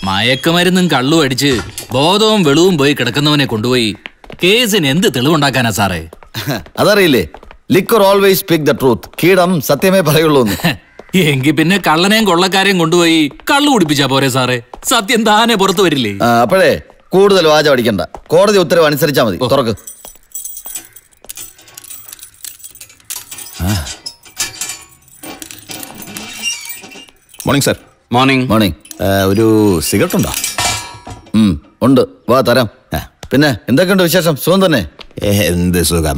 മയക്കുമരുന്നും കള്ളും അടിച്ച് ബോധവും വെളുവും പോയി കിടക്കുന്നവനെ കൊണ്ടുപോയി കേസിന് എന്ത് തെളിവുണ്ടാക്കാനാ സാറേ അതറിയില്ലേ liquor always speak the truth കീടം സത്യമേ പറയുള്ളൂ എന്ന്. എങ്കി പിന്നെ കള്ളനെയും കൊള്ളക്കാരെയും കൊണ്ടുപോയി കള്ളു കുടിപ്പിച്ചാ പോരെ സാറേ സത്യം താനെ പുറത്തു വരില്ലേ ആ, അപ്പോഴേ കൂടുതൽ വാചം അടിക്കണ്ട കോടതി ഉത്തരവ് അനുസരിച്ചാ മതി തുറക്ക് മോർണിംഗ് സർ മോർണിംഗ് മോർണിംഗ് ഒരു സിഗരറ്റ് ഉണ്ടോ ഉം, ഉണ്ട് വാ തരാം പിന്നെ എന്തൊക്കെയുണ്ട് വിശേഷം സുഖം തന്നെ എന്ത് സുഖം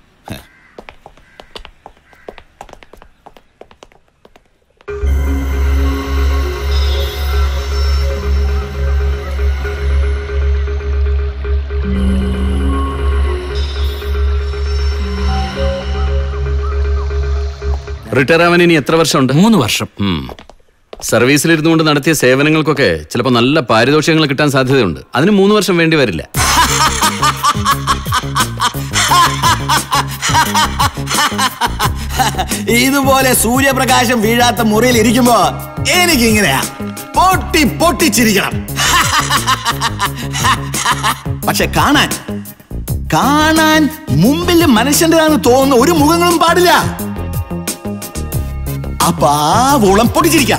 റിട്ടയർ ആവാൻ ഇനി എത്ര വർഷമുണ്ട് മൂന്ന് വർഷം സർവീസിലിരുന്നുകൊണ്ട് നടത്തിയ സേവനങ്ങൾക്കൊക്കെ ചിലപ്പോൾ നല്ല പാരിതോഷികങ്ങൾ കിട്ടാൻ സാധ്യതയുണ്ട് അതിന് മൂന്ന് വർഷം വേണ്ടി വരില്ല ഇതുപോലെ സൂര്യപ്രകാശം വീഴാത്ത മുറിയിൽ ഇരിക്കുമ്പോ എനിക്ക് ഇങ്ങനെയാ പൊട്ടി പൊട്ടിച്ചിരിക്കണം പക്ഷെ കാണാൻ കാണാൻ മുമ്പിൽ മനുഷ്യൻ്റെതാണെന്ന് തോന്നുന്ന ഒരു മുഖങ്ങളും പാടില്ല അപ്പൊ ആ വോളം പൊട്ടിച്ചിരിക്കാം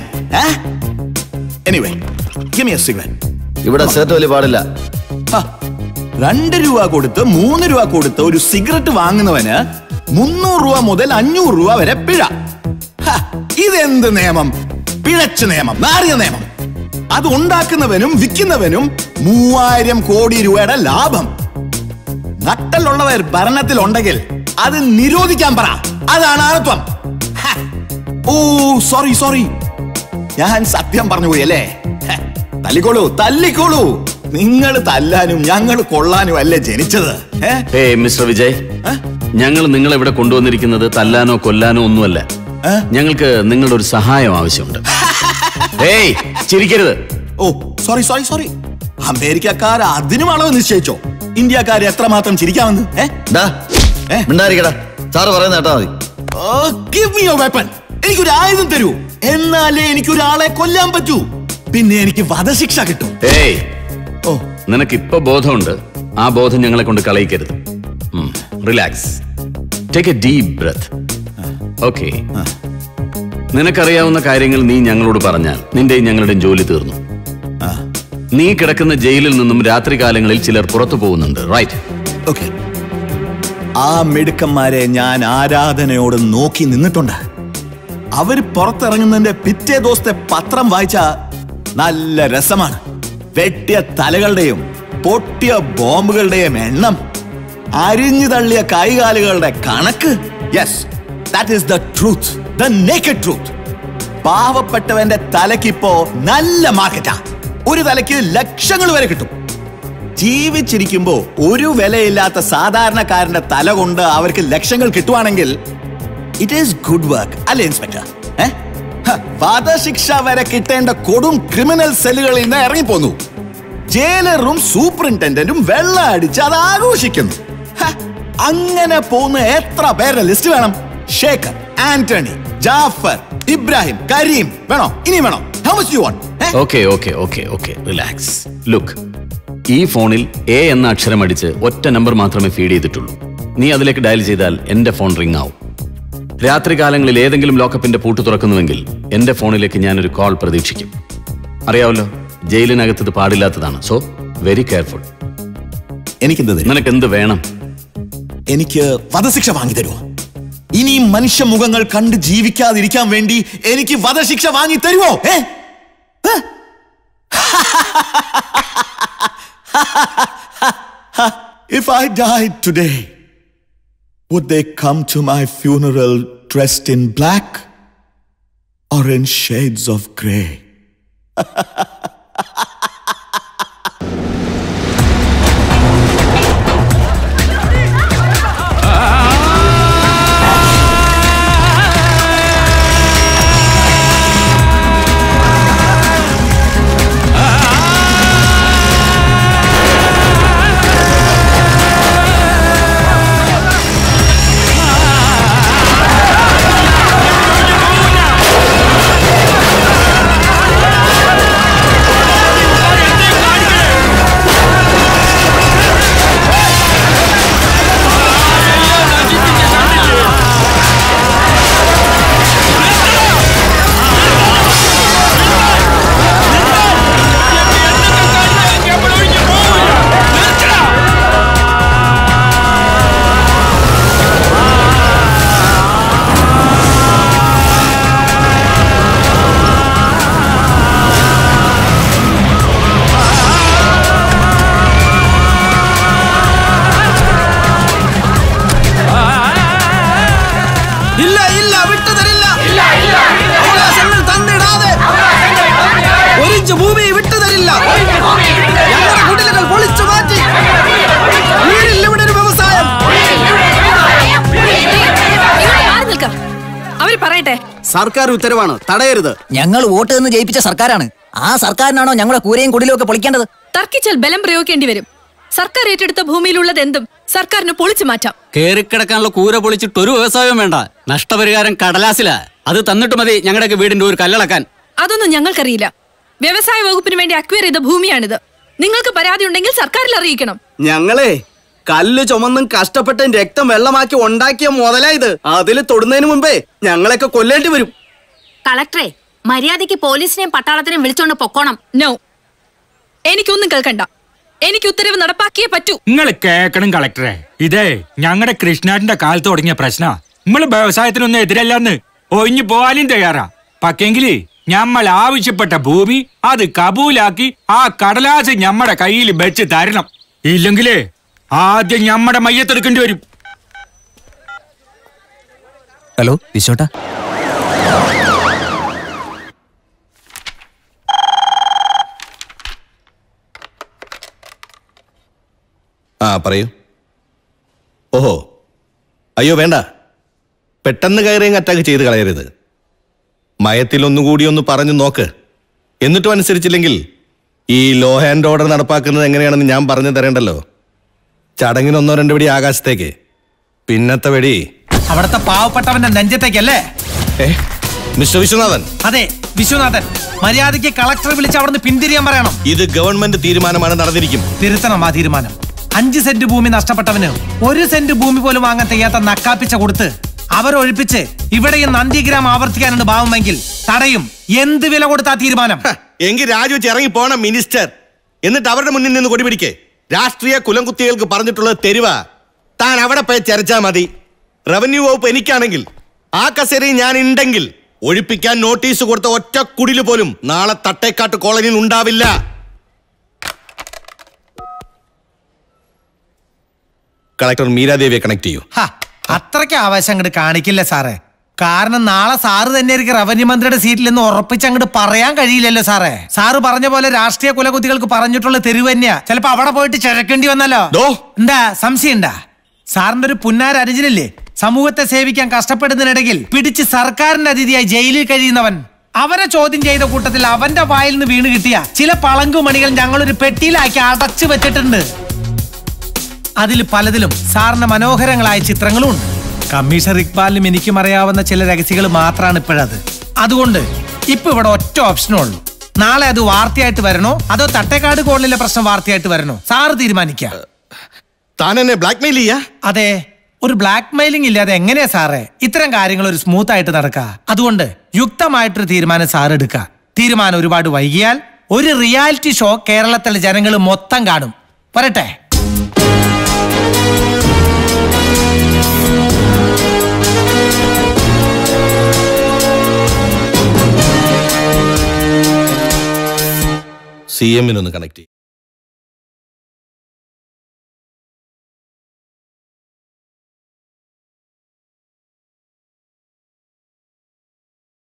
anyway give me a cigarette ഇവിടെ സേർട്ട് വലിയ പാടില്ല ഹ, രണ്ട് രൂപ കൊടുത്ത് മൂന്ന് രൂപ കൊടുത്ത് ഒരു സിഗരറ്റ് വാങ്ങുന്നവന് മുന്നൂറ് രൂപ മുതൽ അഞ്ഞൂറ് രൂപ വരെ പിഴ ഹ, ഇതെന്ത് നിയമം പിഴച്ച നിയമം നാറിയ നിയമം അത് ഉണ്ടാക്കുന്നവനും വിൽക്കുന്നവനും മൂവായിരം കോടി രൂപയുടെ ലാഭം നട്ടലുള്ളവർ ഭരണത്തിലുണ്ടെങ്കിൽ അത് നിരോധിക്കാൻ പറ അതാണ് ആണത്വം ഹ, ഓ സോറി സോറി ഞാൻ സത്യം പറഞ്ഞു പോയി അല്ലേ ഹ, തല്ലിക്കോളൂ തല്ലിക്കോളൂ നിങ്ങൾ തല്ലാനും ഞങ്ങൾ കൊള്ളാനും അല്ലേ ജനിച്ചത് ഏ? ഹേ മിസ്റ്റർ വിജയ് ഞങ്ങൾ നിങ്ങളെ ഇവിടെ കൊണ്ടുവന്നിരിക്കുന്നത് തല്ലാനോ കൊല്ലാനോ ഒന്നുമല്ല ഞങ്ങൾക്ക് നിങ്ങളുടെ ഒരു സഹായം ആവശ്യമുണ്ട് ഏയ് ചിരിക്കരുത് ഓ സോറി സോറി സോറി അമേരിക്കക്കാർ അതിനും അളവ് നിശ്ചയിച്ചോ ഇന്ത്യക്കാർ എത്രമാത്രം ചിരിക്കാമെന്ന് ഏ? മിണ്ടായിരിക്കടാ സാറ് പറയുന്ന കേട്ടാ മതി ഓ, give me your weapon. എനിക്കൊരു ആയുധം തരൂ എന്നാലേ എനിക്ക് ഒരാളെ കൊല്ലാൻ പറ്റൂ പിന്നെ എനിക്ക് വധശിക്ഷ കിട്ടും ഏയ് നിനക്ക് ഇപ്പൊ ബോധമുണ്ട് ആ ബോധം ഞങ്ങളെ കൊണ്ട് കളയിക്കരുത് relax take a deep breath okay നിനക്കറിയാവുന്ന കാര്യങ്ങൾ നീ ഞങ്ങളോട് പറഞ്ഞാൽ നിന്റെയും ഞങ്ങളുടെയും ജോലി തീർന്നു നീ കിടക്കുന്ന ജയിലിൽ നിന്നും രാത്രികാലങ്ങളിൽ ചിലർ പുറത്തു പോകുന്നുണ്ട് റൈറ്റ് ഓക്കെ ആ മിടുക്കന്മാരെ ഞാൻ ആരാധനയോട് നോക്കി നിന്നിട്ടുണ്ട് അവർ പുറത്തിറങ്ങുന്നതിന്റെ പിറ്റേ ദിവസത്തെ പത്രം വായിച്ച നല്ല രസമാണ് വെട്ടിയ തലകളുടെയും പൊട്ടിയ ബോംബുകളുടെയും എണ്ണം അരിഞ്ഞു തള്ളിയ കൈകാലുകളുടെ കണക്ക് yes that is the truth the naked truth പാവപ്പെട്ടവന്റെ തലക്കിപ്പോ നല്ല മാർക്കറ്റാ ഒരു തലയ്ക്ക് ലക്ഷങ്ങൾ വരെ കിട്ടും ജീവിച്ചിരിക്കുമ്പോ ഒരു വിലയില്ലാത്ത സാധാരണക്കാരന്റെ തല കൊണ്ട് അവർക്ക് ലക്ഷങ്ങൾ കിട്ടുവാണെങ്കിൽ ഇറ്റ് ഈസ് ഗുഡ് വർക്ക് അല്ലേ ഇൻസ്പെക്ടർ ഏ? ഹ, വധശിക്ഷ വരെ കിട്ടേണ്ട കൊടും ക്രിമിനൽ സെല്ലുകളിൽ നിന്ന് ഇറങ്ങിപ്പോന്നു ജയിലറും സൂപ്രണ്ടന്റും വെള്ളം അടിച്ച് അത് ആഘോഷിക്കുന്നു ഹ, അങ്ങനെ പോകുന്ന എത്ര പേരുടെ ലിസ്റ്റ് വേണം ഷേഖർ ആന്റണി ജാഫർ ഇബ്രാഹിം കരീം വേണോ ഇനി വേണോ how much you want okay okay okay okay relax look ഈ ഫോണിൽ എ എന്ന അക്ഷരം അടിച്ച് ഒറ്റ നമ്പർ മാത്രമേ ഫീഡ് ചെയ്തിട്ടുള്ളൂ നീ അതിലേക്ക് ഡയൽ ചെയ്താൽ എന്റെ ഫോൺ റിംഗ് ആവും രാത്രികാലങ്ങളിൽ ഏതെങ്കിലും ലോക്കപ്പിന്റെ പൂട്ട് തുറക്കുന്നുവെങ്കിൽ എന്റെ ഫോണിലേക്ക് ഞാനൊരു കോൾ പ്രതീക്ഷിക്കും അറിയാവല്ലോ ജയിലിനകത്ത് ഇത് പാടില്ലാത്തതാണ് സോ വെരി കെയർഫുൾ എനിക്കെന്ത് നിനക്ക് എന്ത് വേണം എനിക്ക് വധശിക്ഷ വാങ്ങി തരുമോ ഇനി മനുഷ്യ മുഖങ്ങൾ കണ്ട് ജീവിക്കാതിരിക്കാൻ വേണ്ടി എനിക്ക് വധശിക്ഷ വാങ്ങി തരുമോ ഏ If I died today, would they come to my funeral dressed in black or in shades of grey? ആ സർക്കാർ ഉത്തരവാണ് തടയരുത് ഞങ്ങൾ വോട്ട് നിന്ന് ജയിപ്പിച്ച സർക്കാരാണ് ആ സർക്കാരിനാണോ ഞങ്ങളുടെ കൂരയും കുടിലും ഒക്കെ പൊളിക്കേണ്ടത് തർക്കിച്ചാൽ ബലം പ്രയോഗിക്കേണ്ടി വരും സർക്കാർ ഏറ്റെടുത്ത ഭൂമിയിലുള്ളത് എന്തും സർക്കാരിന് പൊളിച്ചു മാറ്റാം കേറിക്കിടക്കാനുള്ള കൂര പൊളിച്ചിട്ട് ഒരു വ്യവസായവും വേണ്ട നഷ്ടപരിഹാരം കടലാസിലാ അത് തന്നിട്ട് മതി ഞങ്ങളുടെയൊക്കെ വീടിന്റെ ഒരു കല്ലളക്കാൻ അതൊന്നും ഞങ്ങൾക്കറിയില്ല വ്യവസായ വകുപ്പിന് വേണ്ടി അക്വയർ ചെയ്ത ഭൂമിയാണിത് നിങ്ങൾക്ക് പരാതി ഉണ്ടെങ്കിൽ സർക്കാരിൽ അറിയിക്കണം ഞങ്ങളെ കല്ല് ചുമന്നും കഷ്ടപ്പെട്ടും രക്തം വെള്ളമാക്കി ഉണ്ടാക്കിയ മുതലാ ഇത് അതിൽ തൊടുന്നതിന് മുമ്പേ ഞങ്ങളെയൊക്കെ കൊല്ലേണ്ടി വരും കളക്ടറെ മര്യാദയ്ക്ക് പോലീസിനെയും പട്ടാളത്തിനെയും വിളിച്ചോണ്ട് പൊക്കോണം നോ എനിക്കൊന്നും കേൾക്കണ്ട എനിക്ക് ഉത്തരവ് നടപ്പാക്കിയേ പറ്റൂ നിങ്ങൾ കേക്കണം കളക്ടറെ ഇതേ ഞങ്ങളുടെ കൃഷ്ണാട്ടിന്റെ കാലത്ത് തുടങ്ങിയ പ്രശ്ന നിങ്ങൾ വ്യവസായത്തിനൊന്നും എതിരല്ലെന്ന് ഒഴിഞ്ഞു പോവാനും തയ്യാറാ പക്ഷെങ്കില് ഞമ്മൾ ആവശ്യപ്പെട്ട ഭൂമി അത് കബൂലാക്കി ആ കടലാസ് ഞമ്മടെ കയ്യിൽ വെച്ച് തരണം ഇല്ലെങ്കിലേ ആദ്യം ഞമ്മടെ മയ്യത്തെടുക്കേണ്ടി വരും ഹലോ വിശോട്ടാ ആ പറയൂ ഓഹോ അയ്യോ വേണ്ട പെട്ടെന്ന് കയറിയും അറ്റാക്ക് ചെയ്ത് കളയരുത് മയത്തിൽ ഒന്നുകൂടി ഒന്ന് പറഞ്ഞു നോക്ക് എന്നിട്ടും അനുസരിച്ചില്ലെങ്കിൽ ഈ ലോ ഹാൻഡ് ഓർഡർ നടപ്പാക്കുന്നത് എങ്ങനെയാണെന്ന് ഞാൻ പറഞ്ഞു തരേണ്ടല്ലോ ചടങ്ങിന് ഒന്നോ രണ്ടോ വെടി ആകാശത്തേക്ക് പിന്നത്തെ വെടി അവിടുത്തെ പാവപ്പെട്ടവന്റെ നെഞ്ചത്തേക്കല്ലേ ഏ മിസ്റ്റർ വിശ്വനാഥൻ അതെ വിശ്വനാഥൻ മര്യാദയ്ക്ക് കളക്ടറെ വിളിച്ച് അവിടുന്ന് പിന്തിരിയാൻ പറയണം ഇത് ഗവൺമെന്റ് തീരുമാനമാണ് നടന്നിരിക്കും തിരുത്തണം ആ തീരുമാനം അഞ്ച് സെന്റ് ഭൂമി നഷ്ടപ്പെട്ടവന് ഒരു സെന്റ് ഭൂമി പോലും വാങ്ങാൻ തയ്യാത്ത നക്കാപ്പിച്ച കൊടുത്ത് അവരൊഴിപ്പിച്ച് ഇവിടെ ഈ നന്ദിഗ്രാം ആവർത്തിക്കാനുണ്ട് ഭാവമെങ്കിൽ തടയും എന്ത് വില കൊടുത്ത ആ തീരുമാനം എങ്കിൽ രാജിവെച്ച് ഇറങ്ങി പോണം മിനിസ്റ്റർ എന്നിട്ട് അവരുടെ മുന്നിൽ നിന്ന് കൊടിപിടിക്കേ രാഷ്ട്രീയ കുലംകുത്തികൾക്ക് പറഞ്ഞിട്ടുള്ളത് തെരുവ താൻ അവിടെ പോയി ചരച്ചാ മതി റവന്യൂ വകുപ്പ് എനിക്കാണെങ്കിൽ ആ കസേരയിൽ ഞാൻ ഉണ്ടെങ്കിൽ ഒഴിപ്പിക്കാൻ നോട്ടീസ് കൊടുത്ത ഒറ്റ കുടില് പോലും നാളെ തട്ടേക്കാട്ട് കോളനിയിൽ ഉണ്ടാവില്ല കളക്ടർ മീരാദേവിയെ കണക്ട് ചെയ്യൂ ഹ, അത്രയ്ക്ക് ആവേശം അങ്ങോട്ട് കാണിക്കില്ല സാറേ കാരണം നാളെ സാറ് തന്നെ ആയിരിക്കും റവന്യൂ മന്ത്രിയുടെ സീറ്റിൽ നിന്ന് ഉറപ്പിച്ച് അങ്ങോട്ട് പറയാൻ കഴിയില്ലല്ലോ സാറേ സാറ് പറഞ്ഞ പോലെ രാഷ്ട്രീയ കുലകുത്തികൾക്ക് പറഞ്ഞിട്ടുള്ള തെരുവ് തന്നെയാ ചിലപ്പോ അവിടെ പോയിട്ട് ചിഴക്കേണ്ടി വന്നല്ലോ എന്താ സംശയം ഉണ്ടാ സാറിന്റെ ഒരു പുന്നാര അനുജനില്ലേ സമൂഹത്തെ സേവിക്കാൻ കഷ്ടപ്പെടുന്നതിനിടയിൽ പിടിച്ച് സർക്കാരിന്റെ അതിഥിയായി ജയിലിൽ കഴിയുന്നവൻ അവരെ ചോദ്യം ചെയ്ത കൂട്ടത്തിൽ അവന്റെ വായിൽ നിന്ന് വീണ് കിട്ടിയ ചില പളങ്കുമണികൾ ഞങ്ങളൊരു പെട്ടിയിലാക്കി അടച്ചു വെച്ചിട്ടുണ്ട് അതിൽ പലതിലും സാറിന് മനോഹരങ്ങളായ ചിത്രങ്ങളും ഉണ്ട് കമ്മീഷണർ ഇക്ബാലിനും എനിക്കും അറിയാവുന്ന ചില രഹസ്യങ്ങൾ മാത്രമാണ് ഇപ്പോഴത് അതുകൊണ്ട് ഇപ്പൊ ഇവിടെ ഒറ്റ ഓപ്ഷനേ ഉള്ളൂ നാളെ അത് വാർത്തയായിട്ട് വരണോ അതോ തട്ടേക്കാട് കോളനിലെ പ്രശ്നം വാർത്തയായിട്ട് വരണോ സാറ് തീരുമാനിക്കാം താൻ എന്നെ ബ്ലാക്ക്മെയിൽ ചെയ്യാ അതെ ഒരു ബ്ലാക്ക് മെയിലിംഗ് ഇല്ലാതെ എങ്ങനെയാ സാറേ ഇത്തരം കാര്യങ്ങൾ ഒരു സ്മൂത്ത് ആയിട്ട് നടക്കുക അതുകൊണ്ട് യുക്തമായിട്ടൊരു തീരുമാനം സാർ എടുക്കുക തീരുമാനം ഒരുപാട് വൈകിയാൽ ഒരു റിയാലിറ്റി ഷോ കേരളത്തിലെ ജനങ്ങൾ മൊത്തം കാണും വരട്ടെ സി എമ്മിനൊന്ന് കണക്ട് ചെയ്യും